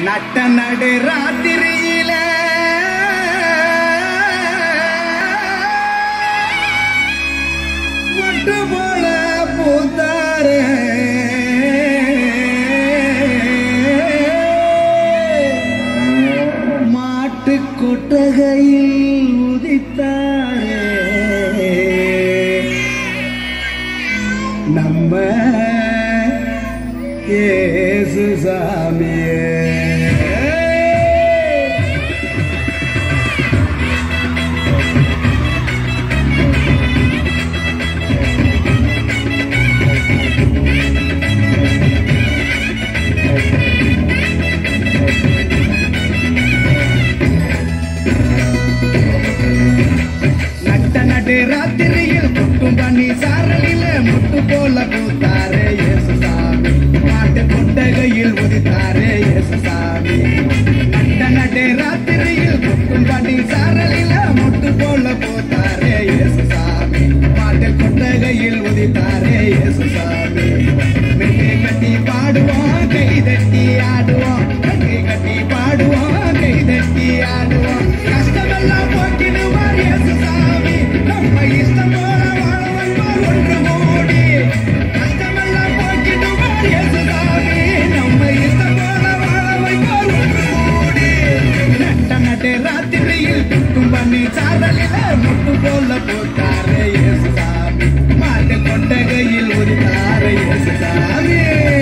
நட்ட நடு ராத்திரியில மொட்டு போல பூத்தாரே மாட்டு கொட்டகையில் உதித்தாரே நம்ம ஏசு சாமியே நட்ட நடு ராத்திரியில் கொட்டும் பண்ணி சாரலில முட்டு போல பூத்தாரே இயேசு சாமி மாட்டு கொட்டகையில் உதித்தாரே இயேசு சாமி நட்ட நடு ராத்திரியில் கொட்டும் பண்ணி சாரலில முட்டு போல பூத்தாரே இயேசு சாமி மாட்டு கொட்டகையில் உதித்தாரே இயேசு சாமி மெட்டி கட்டி பாடுவோம் கை தட்டி ஆடுவோம் கட்டி கட்டி பாடுவோம் கை தட்டி ஆடுவோம் கஷ்டமெல்லாம் போக்கிடுவார் இயேசு சாமி நம்ம இஷ்டம் போல வாழ வைப்பார் ஒன்று மூடி கஷ்டமெல்லாம் போக்கிடுவார் இயேசு சாமி நம்ம இஷ்டம் போல வாழ வைப்பார் ஒன்று மூடி நட்ட நட்டு ராத்திரியில் துட்டும் பண்ணி சாதலில முட்டு போல போட்டாரே இயேசு சாமி மாட்டு கொண்டகையில் உரித்தாரே இயேசு சாமி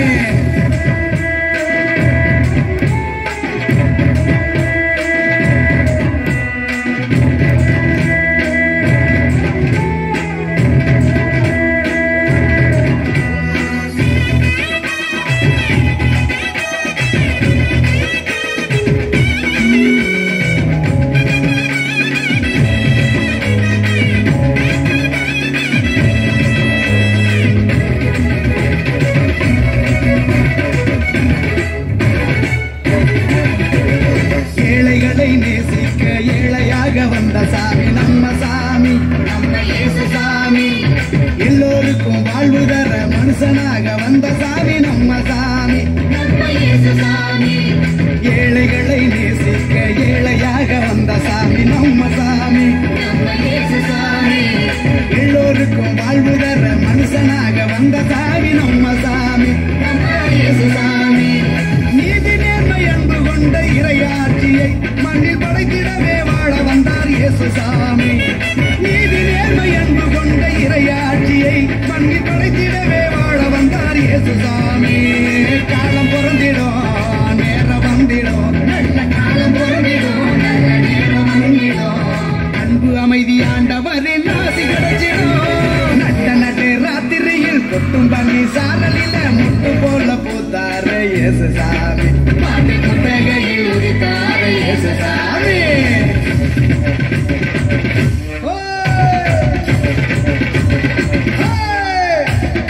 ஏழைகளை நேசிக்க ஏழையாக வந்த சாமி நம்ம சாமி நம்ம இயேசு சாமி எல்லோருக்கும் வாழ்வு தர மனுஷனாக வந்த சாமி நம்ம சாமி ஏழைகளை நேசிக்க ஏழையாக வந்த சாமி நம்ம சாமி எல்லோருக்கும் வாழ்வு தர மனுஷனாக வந்த சாமி நம்ம சாமி சாமி நீதி நேர்மை அன்பு கொண்ட இறையாட்சியை மண்ணில் படைத்திடவே வாழ வந்தார் இயேசு சாமி நீதி நேர்மை அன்பு கொண்ட இறையாட்சியை மண்ணில் படைத்திடவே வாழ வந்தார் இயேசு சாமி காலம் பிறந்திடும் நேரம் வந்திடும் நல்ல காலம் பிறந்திடும் நல்ல நேரம் வந்திடும் அன்பு அமைதி ஆண்டவரின் ஆசி கிடைச்சிடும் நட்ட நட்டு ராத்திரியில் கொட்டும் பண்ணி சாரலில முட்டு போல பூத்தாரு இயேசு சாமி மாட்டு குத்தகையில் உரித்தாரு இயேசு சாமி ஓய்! ஓய்!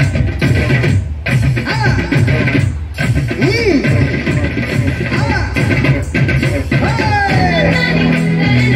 ஆ! ம்! ஆ! ஓய்!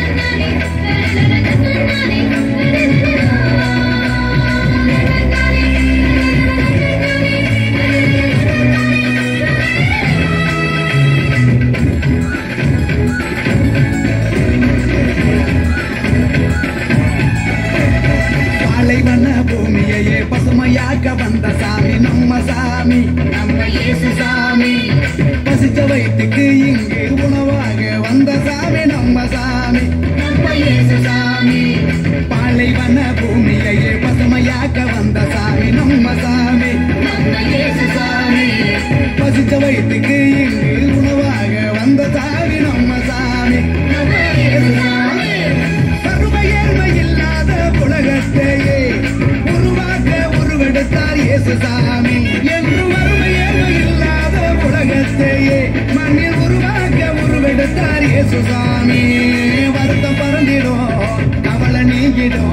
பாலைவன பூமியையே பசுமையாக்க வந்த சாமி நம்ம சாமி நம்ம இயேசு சாமி பசித்த வயிற்றுக்கு இங்கு உணவாக வந்த சாமி நம்ம சாமி நம்ம இயேசு சாமி பாலைவன பூமியையே பசுமையாக்க வந்த சாமி நம்ம சாமி நம்ம இயேசு சாமி பசித்த வயிற்றுக்கு இங்கு உணவாக வந்த சாமி நம்ம சாமி நம்ம இயேசு சாமி கருமை ஏழ்மை இல்லாத உலகத்தையே உருவாக்க உருவெடுத்தார் இயேசு சாமி என்று வறுமை ஏழ்மை இல்லாத உலகத்தையே மண்ணில் உருவாக்க உருவெடுத்தார் இயேசு சாமி வருத்தம் பறந்திடும் கவலை நீங்கிடும்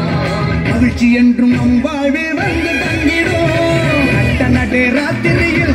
மகிழ்ச்சி என்றும் நம் வாழ்வில் வந்து தங்கிடும் நட்ட நடு ராத்திரியில்